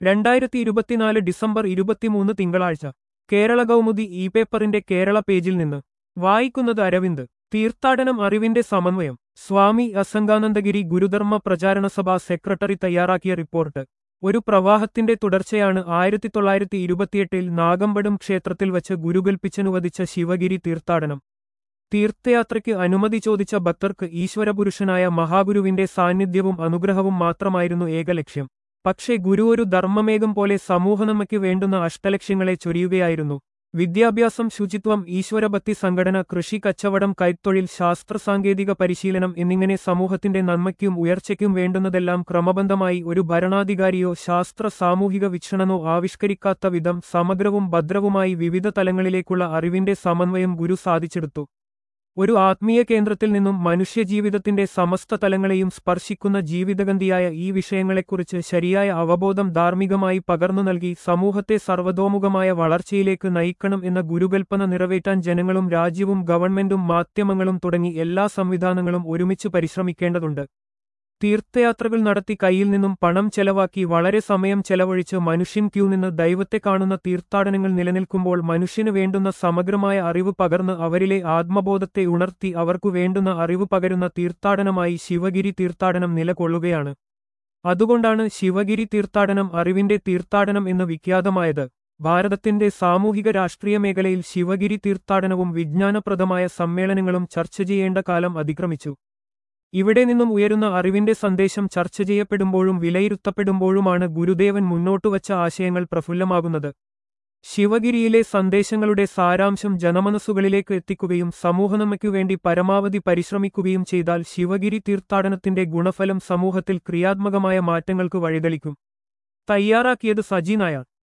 രണ്ടായിരത്തി ഇരുപത്തിനാല് ഡിസംബർ ഇരുപത്തിമൂന്ന് തിങ്കളാഴ്ച കേരള കൗമുദി ഇ പേപ്പറിന്റെ കേരള പേജിൽ നിന്ന് വായിക്കുന്നത് അരവിന്ദ് തീർത്ഥാടനം അറിവിന്റെ സമന്വയം സ്വാമി അസംഗാനന്ദഗിരി ഗുരുധർമ്മ പ്രചാരണ സഭ സെക്രട്ടറി തയ്യാറാക്കിയ റിപ്പോർട്ട് ഒരു പ്രവാഹത്തിന്റെ തുടർച്ചയാണ് ആയിരത്തി തൊള്ളായിരത്തി ഇരുപത്തിയെട്ടിൽ നാഗമ്പടം ക്ഷേത്രത്തിൽ വച്ച് ഗുരുകൽപ്പിച്ചനുവദിച്ച ശിവഗിരി തീർത്ഥാടനം തീർത്ഥയാത്രയ്ക്ക് അനുമതി ചോദിച്ച ഭക്തർക്ക് ഈശ്വരപുരുഷനായ മഹാഗുരുവിന്റെ സാന്നിധ്യവും അനുഗ്രഹവും മാത്രമായിരുന്നു ഏകലക്ഷ്യം പക്ഷേ ഗുരു ഒരു ധർമ്മമേഘം പോലെ സമൂഹനന്മയ്ക്ക് വേണ്ടുന്ന അഷ്ടലക്ഷ്യങ്ങളെ ചൊരിയുകയായിരുന്നു വിദ്യാഭ്യാസം ശുചിത്വം ഈശ്വരഭക്തി സംഘടന കൃഷി കച്ചവടം കൈത്തൊഴിൽ ശാസ്ത്ര സാങ്കേതിക പരിശീലനം എന്നിങ്ങനെ സമൂഹത്തിന്റെ നന്മയ്ക്കും ഉയർച്ചയ്ക്കും വേണ്ടുന്നതെല്ലാം ക്രമബന്ധമായി ഒരു ഭരണാധികാരിയോ ശാസ്ത്ര സാമൂഹിക വീക്ഷണനോ ആവിഷ്കരിക്കാത്ത വിധം സമഗ്രവും ഭദ്രവുമായി വിവിധ തലങ്ങളിലേക്കുള്ള അറിവിന്റെ സമന്വയം ഗുരു സാധിച്ചെടുത്തു ഒരു ആത്മീയ കേന്ദ്രത്തിൽ നിന്നും മനുഷ്യജീവിതത്തിന്റെ സമസ്ത തലങ്ങളെയും സ്പർശിക്കുന്ന ജീവിതഗന്ധിയായ ഈ വിഷയങ്ങളെക്കുറിച്ച് ശരിയായ അവബോധം ധാർമ്മികമായി പകർന്നു നൽകി സമൂഹത്തെ സർവതോമുഖമായ വളർച്ചയിലേക്ക് നയിക്കണം എന്ന ഗുരുകൽപ്പന നിറവേറ്റാൻ ജനങ്ങളും രാജ്യവും ഗവൺമെന്റും മാധ്യമങ്ങളും തുടങ്ങി എല്ലാ സംവിധാനങ്ങളും ഒരുമിച്ച് പരിശ്രമിക്കേണ്ടതുണ്ട് തീർത്ഥയാത്രകൾ നടത്തി കയ്യിൽ നിന്നും പണം ചെലവാക്കി വളരെ സമയം ചെലവഴിച്ച് മനുഷ്യൻ ക്യൂ നിന്ന് ദൈവത്തെ കാണുന്ന തീർത്ഥാടനങ്ങൾ നിലനിൽക്കുമ്പോൾ മനുഷ്യന് വേണ്ടുന്ന സമഗ്രമായ അറിവ് പകർന്ന് അവരിലെ ആത്മബോധത്തെ ഉണർത്തി അവർക്കു വേണ്ടുന്ന അറിവ് പകരുന്ന തീർത്ഥാടനമായി ശിവഗിരി തീർത്ഥാടനം നിലകൊള്ളുകയാണ് അതുകൊണ്ടാണ് ശിവഗിരി തീർത്ഥാടനം അറിവിന്റെ തീർത്ഥാടനം എന്ന് വിഖ്യാതമായത് ഭാരതത്തിന്റെ സാമൂഹിക രാഷ്ട്രീയ മേഖലയിൽ ശിവഗിരി തീർത്ഥാടനവും വിജ്ഞാനപ്രദമായ സമ്മേളനങ്ങളും ചർച്ച ചെയ്യേണ്ട കാലം അതിക്രമിച്ചു ഇവിടെ നിന്നും ഉയരുന്ന അറിവിന്റെ സന്ദേശം ചർച്ച ചെയ്യപ്പെടുമ്പോഴും വിലയിരുത്തപ്പെടുമ്പോഴുമാണ് ഗുരുദേവൻ മുന്നോട്ടുവച്ച ആശയങ്ങൾ പ്രഫുല്ലമാകുന്നത് ശിവഗിരിയിലെ സന്ദേശങ്ങളുടെ സാരാംശം ജനമനസ്സുകളിലേക്ക് എത്തിക്കുകയും സമൂഹനന്മയ്ക്കു വേണ്ടി പരമാവധി പരിശ്രമിക്കുകയും ചെയ്താൽ ശിവഗിരി തീർത്ഥാടനത്തിന്റെ ഗുണഫലം സമൂഹത്തിൽ ക്രിയാത്മകമായ മാറ്റങ്ങൾക്ക് വഴിതെളിക്കും തയ്യാറാക്കിയത് സജി നായർ